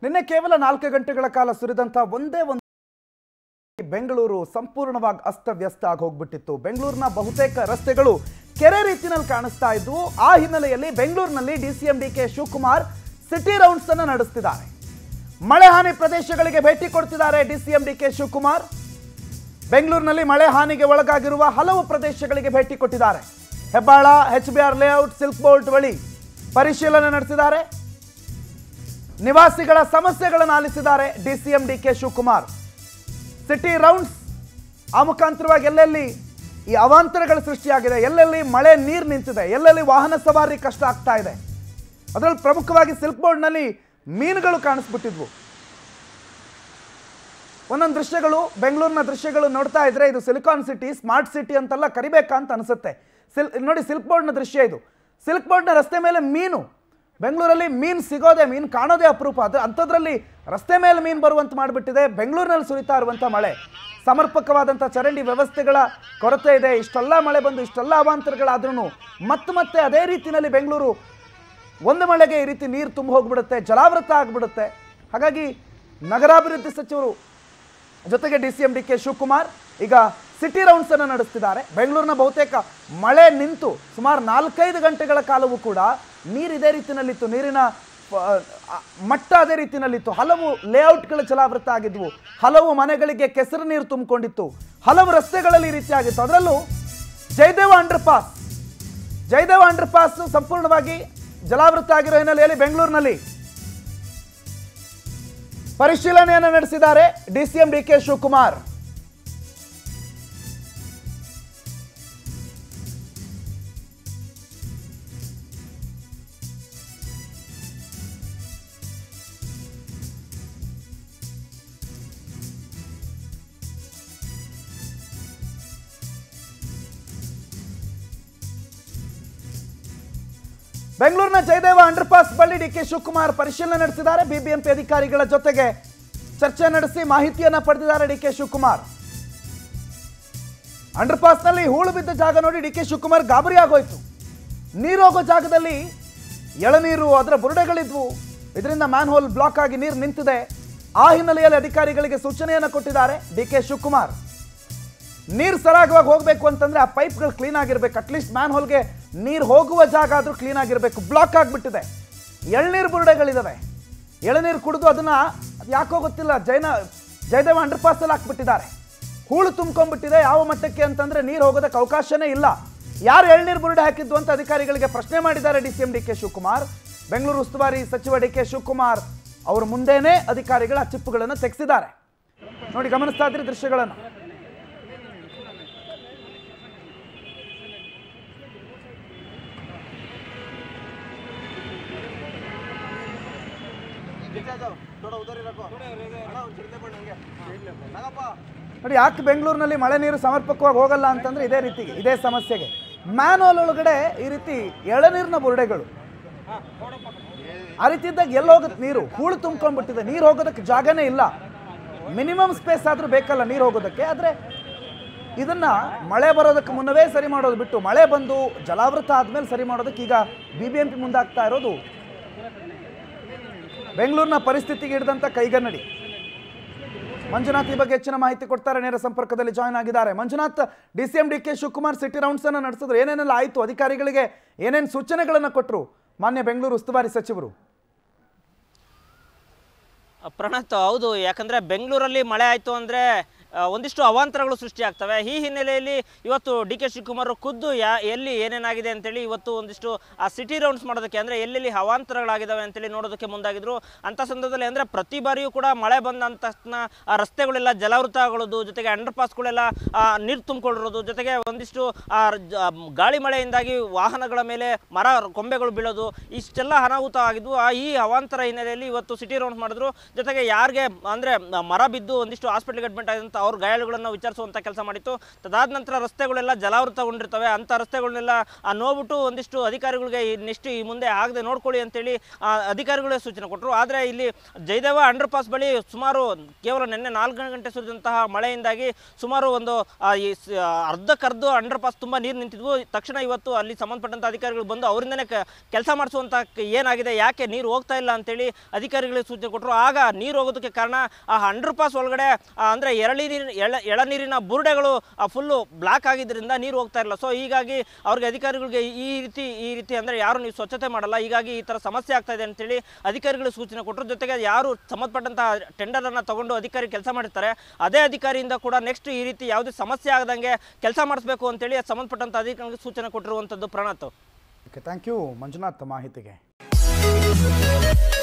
ನಿನ್ನೆ ಕೇವಲ ನಾಲ್ಕು ಗಂಟೆಗಳ ಕಾಲ ಸುರಿದಂತ ಒಂದೇ ಒಂದು ಬೆಂಗಳೂರು ಸಂಪೂರ್ಣವಾಗಿ ಅಸ್ತವ್ಯಸ್ತ ಆಗಿ ಹೋಗ್ಬಿಟ್ಟಿತ್ತು ಬೆಂಗಳೂರಿನ ಬಹುತೇಕ ರಸ್ತೆಗಳು ಕೆರೆ ರೀತಿನಲ್ಲಿ ಕಾಣಿಸ್ತಾ ಇದ್ವು ಆ ಹಿನ್ನೆಲೆಯಲ್ಲಿ ಬೆಂಗಳೂರಿನಲ್ಲಿ DCM D K Shivakumar city rounds ಅನ್ನು ನಡೆಸ್ತಿದ್ದಾರೆ ಮಳೆ ಹಾನಿ ಪ್ರದೇಶಗಳಿಗೆ ಭೇಟಿ ಕೊಡ್ತಿದ್ದಾರೆ ಡಿಸಿಎಂ ಡಿ ಕೆ ಶಿವಕುಮಾರ್ ಬೆಂಗಳೂರಿನಲ್ಲಿ ಮಳೆ ಹಾನಿಗೆ ಒಳಗಾಗಿರುವ ಹಲವು ಪ್ರದೇಶಗಳಿಗೆ ಭೇಟಿ ಕೊಟ್ಟಿದ್ದಾರೆ Hebbal H B R layout silk board ಬಳಿ ಪರಿಶೀಲನೆ ನಡೆಸಿದ್ದಾರೆ ನಿವಾಸಿಗಳ ಸಮಸ್ಯೆಗಳನ್ನು ಆಲಿಸಿದ್ದಾರೆ DCM D K Shivakumar city rounds ಆ ಮುಖಾಂತರವಾಗಿ ಎಲ್ಲೆಲ್ಲಿ ಈ ಅವಾಂತರಗಳು ಸೃಷ್ಟಿಯಾಗಿದೆ ಎಲ್ಲೆಲ್ಲಿ ಮಳೆ ನೀರು ನಿಂತಿದೆ ಎಲ್ಲೆಲ್ಲಿ ವಾಹನ ಸವಾರಿ ಕಷ್ಟ ಆಗ್ತಾ ಇದೆ ಅದರಲ್ಲಿ ಪ್ರಮುಖವಾಗಿ ಸಿಲ್ಕ್ ಬೋರ್ಡ್ನಲ್ಲಿ ಮೀನುಗಳು ಕಾಣಿಸ್ಬಿಟ್ಟಿದ್ವು ಒಂದೊಂದು ದೃಶ್ಯಗಳು ಬೆಂಗಳೂರಿನ ದೃಶ್ಯಗಳು ನೋಡ್ತಾ ಇದ್ರೆ ಇದು ಸಿಲಿಕಾನ್ ಸಿಟಿ ಸ್ಮಾರ್ಟ್ ಸಿಟಿ ಅಂತೆಲ್ಲ ಕರಿಬೇಕಾ ಅಂತ ಅನಿಸುತ್ತೆ ಸಿಲ್ ನೋಡಿ ಸಿಲ್ಕ್ ಬೋರ್ಡ್ನ ದೃಶ್ಯ ಇದು ಸಿಲ್ಕ್ ಬೋರ್ಡ್ನ ರಸ್ತೆ ಮೇಲೆ ಮೀನು ಬೆಂಗಳೂರಲ್ಲಿ ಮೀನು ಸಿಗೋದೆ ಮೀನು ಕಾಣೋದೇ ಅಪರೂಪ ಅದು ಅಂಥದ್ರಲ್ಲಿ ರಸ್ತೆ ಮೇಲೆ ಮೀನು ಬರುವಂತ ಮಾಡಿಬಿಟ್ಟಿದೆ ಬೆಂಗಳೂರಿನಲ್ಲಿ ಸುರಿತಾ ಇರುವಂಥ ಮಳೆ ಸಮರ್ಪಕವಾದಂಥ ಚರಂಡಿ ವ್ಯವಸ್ಥೆಗಳ ಕೊರತೆ ಇದೆ ಇಷ್ಟೆಲ್ಲ ಮಳೆ ಬಂದು ಇಷ್ಟೆಲ್ಲ ಅವಾಂತರಗಳಾದ್ರೂ ಮತ್ತೆ ಮತ್ತೆ ಅದೇ ರೀತಿಯಲ್ಲಿ ಬೆಂಗಳೂರು ಒಂದು ಮಳೆಗೆ ಈ ರೀತಿ ನೀರು ತುಂಬ ಹೋಗ್ಬಿಡುತ್ತೆ ಜಲಾವೃತ ಆಗಿಬಿಡುತ್ತೆ ಹಾಗಾಗಿ ನಗರಾಭಿವೃದ್ಧಿ ಸಚಿವರು ಜೊತೆಗೆ D C M D K Shivakumar ಈಗ ಸಿಟಿ ರೌಂಡ್ಸ್ ಅನ್ನು ನಡೆಸ್ತಿದ್ದಾರೆ ಬೆಂಗಳೂರಿನ ಬಹುತೇಕ ಮಳೆ ನಿಂತು ಸುಮಾರು ನಾಲ್ಕೈದು ಗಂಟೆಗಳ ಕಾಲವೂ ಕೂಡ ನೀರು ಇದೇ ರೀತಿಯಲ್ಲಿತ್ತು ನೀರಿನ ಆ, ಆ, ಮಟ್ಟ ಅದೇ ರೀತಿಯಲ್ಲಿತ್ತು ಹಲವು ಲೇಔಟ್ಗಳು ಜಲಾವೃತ ಆಗಿದ್ವು ಹಲವು ಮನೆಗಳಿಗೆ ಕೆಸರು ನೀರು ತುಂಬಿಕೊಂಡಿತ್ತು ಹಲವು ರಸ್ತೆಗಳಲ್ಲಿ ಈ ರೀತಿ ಆಗಿತ್ತು ಅದರಲ್ಲೂ Jayadeva underpass Jayadeva underpass ಸಂಪೂರ್ಣವಾಗಿ ಜಲಾವೃತ ಆಗಿರೋ ಹಿನ್ನೆಲೆಯಲ್ಲಿ ಬೆಂಗಳೂರಿನಲ್ಲಿ ಪರಿಶೀಲನೆಯನ್ನು ನಡೆಸಿದ್ದಾರೆ ಡಿಸಿಎಂ ಡಿ ಕೆ ಶಿವಕುಮಾರ್ ಬೆಂಗಳೂರಿನ ಜಯದೇವ ಅಂಡರ್ ಪಾಸ್ ಬಳಿ ಡಿ ಕೆ ಶಿವಕುಮಾರ್ ಪರಿಶೀಲನೆ ನಡೆಸಿದ್ದಾರೆ ಬಿಬಿಎಂಪಿ ಅಧಿಕಾರಿಗಳ ಜೊತೆಗೆ ಚರ್ಚೆ ನಡೆಸಿ ಮಾಹಿತಿಯನ್ನ ಪಡೆದಿದ್ದಾರೆ ಡಿ ಕೆ ಶಿವಕುಮಾರ್ ಅಂಡರ್ ಪಾಸ್ನಲ್ಲಿ ಹೂಳು ಬಿದ್ದ ಜಾಗ ನೋಡಿ ಡಿ ಕೆ ಶಿವಕುಮಾರ್ ಗಾಬರಿ ಆಗೋಯ್ತು ನೀರು ಹೋಗೋ ಜಾಗದಲ್ಲಿ ಎಳನೀರು ಅದರ ಬುರುಡೆಗಳಿದ್ವು ಇದರಿಂದ ಮ್ಯಾನ್ ಹೋಲ್ ಬ್ಲಾಕ್ ಆಗಿ ನೀರು ನಿಂತಿದೆ ಆ ಹಿನ್ನೆಲೆಯಲ್ಲಿ ಅಧಿಕಾರಿಗಳಿಗೆ ಸೂಚನೆಯನ್ನು ಕೊಟ್ಟಿದ್ದಾರೆ ಡಿ ಕೆ ಶಿವಕುಮಾರ್ ನೀರು ಸರಾಗವಾಗಿ ಹೋಗಬೇಕು ಅಂತಂದ್ರೆ ಆ ಪೈಪ್ಗಳು ಕ್ಲೀನ್ ಆಗಿರ್ಬೇಕು ಅಟ್ಲೀಸ್ಟ್ ಮ್ಯಾನ್ ಹೋಲ್ಗೆ ನೀರು ಹೋಗುವ ಜಾಗ ಆದರೂ ಕ್ಲೀನ್ ಆಗಿರಬೇಕು ಬ್ಲಾಕ್ ಆಗಿಬಿಟ್ಟಿದೆ ಎಳ್ನೀರು ಬುರುಡೆಗಳಿದಾವೆ ಎಳನೀರು ಕುಡಿದು ಅದನ್ನ ಅದ್ ಯಾಕೋ ಗೊತ್ತಿಲ್ಲ ಜೈನ ಜಯದೇವ ಅಂಡರ್ ಪಾಸಲ್ಲಿ ಹಾಕ್ಬಿಟ್ಟಿದ್ದಾರೆ ಹೂಳು ತುಂಬ್ಕೊಂಡ್ಬಿಟ್ಟಿದೆ ಯಾವ ಮಟ್ಟಕ್ಕೆ ಅಂತಂದ್ರೆ ನೀರು ಹೋಗೋದಕ್ಕೆ ಅವಕಾಶನೇ ಇಲ್ಲ ಯಾರು ಎಳ್ನೀರು ಬುರುಡೆ ಹಾಕಿದ್ದು ಅಂತ ಅಧಿಕಾರಿಗಳಿಗೆ ಪ್ರಶ್ನೆ ಮಾಡಿದ್ದಾರೆ D C M D K Shivakumar Bengaluru ಉಸ್ತುವಾರಿ ಸಚಿವ ಡಿ ಕೆ ಶಿವಕುಮಾರ್ ಅವರ ಮುಂದೆನೇ ಅಧಿಕಾರಿಗಳ ಆ ಚಿಪ್ಪುಗಳನ್ನು ತೆಗೆಸಿದ್ದಾರೆ ನೋಡಿ ಗಮನಿಸ್ತಾ ಇದ್ರಿ ದೃಶ್ಯಗಳನ್ನು ನೋಡಿ ಯಾಕೆ ಬೆಂಗಳೂರಿನಲ್ಲಿ ಮಳೆ ನೀರು ಸಮರ್ಪಕವಾಗಿ ಹೋಗಲ್ಲ ಅಂತಂದ್ರೆ ಇದೇ ರೀತಿಗೆ ಇದೇ ಸಮಸ್ಯೆಗೆ ಮ್ಯಾನ್ಹೋಲ್ ಒಳಗಡೆ ಈ ರೀತಿ ಎಳನೀರಿನ ಬುರುಡೆಗಳು ಆ ರೀತಿ ಇದ್ದಾಗ ಎಲ್ಲಿ ಹೋಗುತ್ತೆ ನೀರು ಹೂಳು ತುಂಬ್ಕೊಂಡ್ಬಿಟ್ಟಿದೆ ನೀರು ಹೋಗೋದಕ್ಕೆ ಜಾಗನೇ ಇಲ್ಲ ಮಿನಿಮಮ್ ಸ್ಪೇಸ್ ಆದ್ರೂ ಬೇಕಲ್ಲ ನೀರು ಹೋಗೋದಕ್ಕೆ ಆದ್ರೆ ಇದನ್ನ ಮಳೆ ಬರೋದಕ್ಕೆ ಮುನ್ನವೇ ಸರಿ ಮಾಡೋದು ಬಿಟ್ಟು ಮಳೆ ಬಂದು ಜಲಾವೃತ ಆದ್ಮೇಲೆ ಸರಿ ಮಾಡೋದಕ್ಕೆ ಈಗ ಬಿ ಬಿ ಎಂ ಪಿ ಮುಂದಾಗ್ತಾ ಇರೋದು ಬೆಂಗಳೂರಿನ ಪರಿಸ್ಥಿತಿಗೆ ಹಿಡಿದಂಥ ಕೈಗನ್ನಡಿ ಮಂಜುನಾಥ್ ಈ ಬಗ್ಗೆ ಹೆಚ್ಚಿನ ಮಾಹಿತಿ ಕೊಡ್ತಾರೆ ನೇರ ಸಂಪರ್ಕದಲ್ಲಿ ಜಾಯ್ನ್ ಆಗಿದ್ದಾರೆ Manjunath D C M D K Shivakumar city rounds ಅನ್ನು ನಡೆಸಿದ್ರು ಏನೇನೆಲ್ಲ ಆಯಿತು ಅಧಿಕಾರಿಗಳಿಗೆ ಏನೇನು ಸೂಚನೆಗಳನ್ನು ಕೊಟ್ಟರು ಮಾನ್ಯ ಬೆಂಗಳೂರು ಉಸ್ತುವಾರಿ ಸಚಿವರು ಪ್ರಣತ್ ಹೌದು ಯಾಕಂದರೆ ಬೆಂಗಳೂರಲ್ಲಿ ಮಳೆ ಆಯಿತು ಅಂದರೆ ಒಂದಿಷ್ಟು ಅವಾಂತರಗಳು ಸೃಷ್ಟಿಯಾಗ್ತವೆ ಈ ಹಿನ್ನೆಲೆಯಲ್ಲಿ ಇವತ್ತು ಡಿ ಕೆ ಶಿವಕುಮಾರ್ ಖುದ್ದು ಯಾ ಎಲ್ಲಿ ಏನೇನಾಗಿದೆ ಅಂತೇಳಿ ಇವತ್ತು ಒಂದಿಷ್ಟು ಆ ಸಿಟಿ ರೌಂಡ್ಸ್ ಮಾಡೋದಕ್ಕೆ ಅಂದರೆ ಎಲ್ಲೆಲ್ಲಿ ಅವಾಂತರಗಳಾಗಿದ್ದಾವೆ ಅಂತೇಳಿ ನೋಡೋದಕ್ಕೆ ಮುಂದಾಗಿದ್ರು ಅಂಥ ಸಂದರ್ಭದಲ್ಲಿ ಅಂದರೆ ಪ್ರತಿ ಬಾರಿಯೂ ಕೂಡ ಮಳೆ ಬಂದ ತಕ್ಷಣ ಆ ರಸ್ತೆಗಳೆಲ್ಲ ಜಲಾವೃತಗೊಳ್ಳೋದು ಜೊತೆಗೆ ಅಂಡರ್ ಪಾಸ್ಗಳೆಲ್ಲ ನೀರು ತುಂಬಿಕೊಂಡಿರೋದು ಜೊತೆಗೆ ಒಂದಿಷ್ಟು ಆ ಜ- ಗಾಳಿ ಮಳೆಯಿಂದಾಗಿ ವಾಹನಗಳ ಮೇಲೆ ಮರ ಕೊಂಬೆಗಳು ಬೀಳೋದು ಇಷ್ಟೆಲ್ಲ ಅನಾಹುತ ಆಗಿದ್ವು ಆ ಈ ಅವಾಂತರ ಹಿನ್ನೆಲೆಯಲ್ಲಿ ಇವತ್ತು ಸಿಟಿ ರೌಂಡ್ಸ್ ಮಾಡಿದ್ರು ಜೊತೆಗೆ ಯಾರಿಗೆ ಅಂದರೆ ಮರ ಬಿದ್ದು ಒಂದಿಷ್ಟು ಹಾಸ್ಪಿಟ್ಲಿಗೆ ಅಡ್ಮಿಟ್ ಆಗಿದಂಥ ಅವ್ರ ಗಾಯಾಳುಗಳನ್ನು ವಿಚಾರಿಸುವಂಥ ಕೆಲಸ ಮಾಡಿತ್ತು ತದಾದ ನಂತರ ರಸ್ತೆಗಳೆಲ್ಲ ಜಲಾವೃತಗೊಂಡಿರ್ತವೆ ಅಂಥ ರಸ್ತೆಗಳನ್ನೆಲ್ಲ ಆ ನೋಡ್ಬಿಟ್ಟು ಒಂದಿಷ್ಟು ಅಧಿಕಾರಿಗಳಿಗೆ ನೆಕ್ಸ್ಟ್ ಈ ಮುಂದೆ ಆಗದೆ ನೋಡ್ಕೊಳ್ಳಿ ಅಂತೇಳಿ ಆ ಅಧಿಕಾರಿಗಳೇ ಸೂಚನೆ ಕೊಟ್ಟರು ಆದರೆ ಇಲ್ಲಿ ಜಯದೇವ ಅಂಡರ್ ಪಾಸ್ ಬಳಿ ಸುಮಾರು ಕೇವಲ ನಿನ್ನೆ ನಾಲ್ಕು ಗಂಟೆ ಸುರಿದಂತಹ ಮಳೆಯಿಂದಾಗಿ ಸುಮಾರು ಒಂದು ಆ, ಈ ಸ- ಅರ್ಧಕ್ಕರ್ಧ ಅಂಡರ್ ಪಾಸ್ ತುಂಬ ನೀರು ನಿಂತಿದ್ವು ತಕ್ಷಣ ಇವತ್ತು ಅಲ್ಲಿ ಸಂಬಂಧಪಟ್ಟಂಥ ಅಧಿಕಾರಿಗಳು ಬಂದು ಅವರಿಂದನೇ ಕೆಲಸ ಮಾಡಿಸುವಂಥ ಏನಾಗಿದೆ ಯಾಕೆ ನೀರು ಹೋಗ್ತಾ ಇಲ್ಲ ಅಂತೇಳಿ ಅಧಿಕಾರಿಗಳಿಗೆ ಸೂಚನೆ ಕೊಟ್ಟರು ಆಗ ನೀರು ಹೋಗೋದಕ್ಕೆ ಕಾರಣ ಆ ಅಂಡರ್ ಪಾಸ್ ಒಳಗಡೆ ಆ, ಅಂದ್ರೆ ಎರಳಿ ನೀರಿನ ಎಳ ಎಳನೀರಿನ ಬುರುಡೆಗಳು ಫುಲ್ಲು ಬ್ಲಾಕ್ ಆಗಿದ್ದರಿಂದ ನೀರು ಹೋಗ್ತಾ ಇರಲ್ಲ ಸೊ ಹೀಗಾಗಿ ಅವ್ರಿಗೆ ಅಧಿಕಾರಿಗಳಿಗೆ ಈ ರೀತಿ ಈ ರೀತಿ ಅಂದರೆ ಯಾರು ನೀವು ಸ್ವಚ್ಛತೆ ಮಾಡಲ್ಲ ಹೀಗಾಗಿ ಈ ಥರ ಸಮಸ್ಯೆ ಆಗ್ತಾ ಇದೆ ಅಂತೇಳಿ ಅಧಿಕಾರಿಗಳಿಗೆ ಸೂಚನೆ ಕೊಟ್ಟರು ಜೊತೆಗೆ ಯಾರು ಸಂಬಂಧಪಟ್ಟಂಥ ಟೆಂಡರನ್ನು ತಗೊಂಡು ಅಧಿಕಾರಿ ಕೆಲಸ ಮಾಡಿರ್ತಾರೆ ಅದೇ ಅಧಿಕಾರಿಯಿಂದ ಕೂಡ ನೆಕ್ಸ್ಟ್ ಈ ರೀತಿ ಯಾವುದೇ ಸಮಸ್ಯೆ ಆಗದಂಗೆ ಕೆಲಸ ಮಾಡಿಸ್ಬೇಕು ಅಂತೇಳಿ ಸಂಬಂಧಪಟ್ಟಂಥ ಅಧಿಕಾರಿಗೆ ಸೂಚನೆ ಕೊಟ್ಟಿರುವಂಥದ್ದು Pranath okay thank you Manjunath ಮಾಹಿತಿಗೆ